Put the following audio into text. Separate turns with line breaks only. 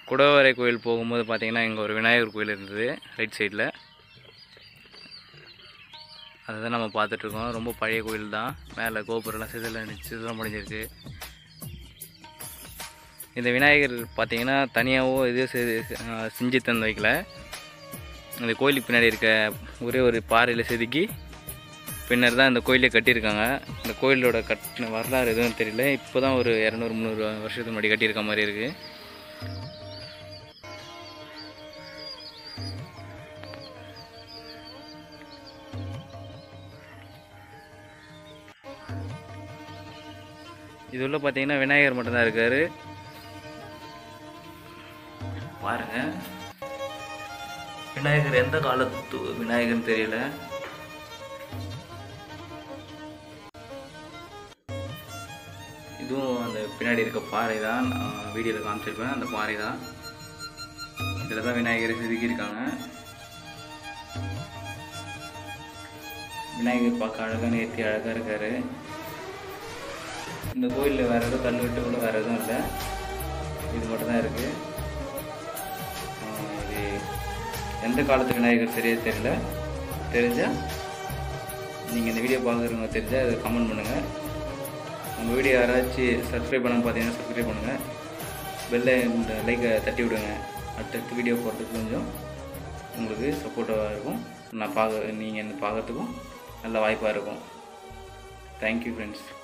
குடவரை கோயில் போகும்போது பார்த்தீங்கன்னா இங்கே ஒரு விநாயகர் கோயில் இருந்தது ரைட் சைடில் அதை தான் நம்ம பார்த்துட்ருக்கோம் ரொம்ப பழைய கோயில் தான் மேலே கோபுரம்லாம் சிதில் சிதிலம் முடிஞ்சிருக்கு இந்த விநாயகர் பார்த்தீங்கன்னா தனியாகவோ இது செ- அஹ் செஞ்சு தந்து வைக்கல இந்த கோயிலுக்கு பின்னாடி இருக்க ஒரே ஒரு பாறையில் செதுக்கி பின்னர் தான் இந்த கோயிலே கட்டியிருக்காங்க இந்த கோயிலோட கட்டின வரலாறு எதுவும் தெரியல இப்போ தான் ஒரு இரநூறு முந்நூறு வருஷத்துக்கு முன்னாடி கட்டியிருக்க மாதிரி இருக்குது இது உள்ள பார்த்தீங்கன்னா விநாயகர் மட்டும்தான் இருக்காரு பாருங்க விநாயகர் எந்த காலத்து விநாயகர்னு தெரியல இதுவும் அந்த பின்னாடி இருக்க பாறை தான் நான் வீடியோவில் காமிச்சிருப்பேன் அந்த பாறை தான் இதில் தான் விநாயகரை செதுக்கியிருக்காங்க விநாயகர் பார்க்க அழகாக நேர்த்தி அழகாக இருக்காரு இந்த கோயிலில் வேறு எதுவும் கல்வெட்டு கூட வேறு எதுவும் இல்லை இது மட்டும்தான் இருக்குது இது எந்த காலத்து விநாயகர் சரியாக தெரியல தெரிஞ்சால் நீங்கள் இந்த வீடியோ பார்க்குறவங்க தெரிஞ்சால் அதை கமெண்ட் பண்ணுங்கள் நம்ம வீடியோ யாராச்சும் சப்ஸ்கிரைப் பண்ண பார்த்தீங்கன்னா சப்ஸ்கிரைப் பண்ணுங்கள் பெல்லை இந்த லைக்கை தட்டி விடுங்க அடுத்தடுத்து வீடியோ போடுறதுக்கு கொஞ்சம் உங்களுக்கு சப்போர்ட்டாக இருக்கும் நான் பார்க்க நீங்கள் என்ன பார்க்கறதுக்கும் நல்ல வாய்ப்பாக இருக்கும் தேங்க்யூ ஃப்ரெண்ட்ஸ்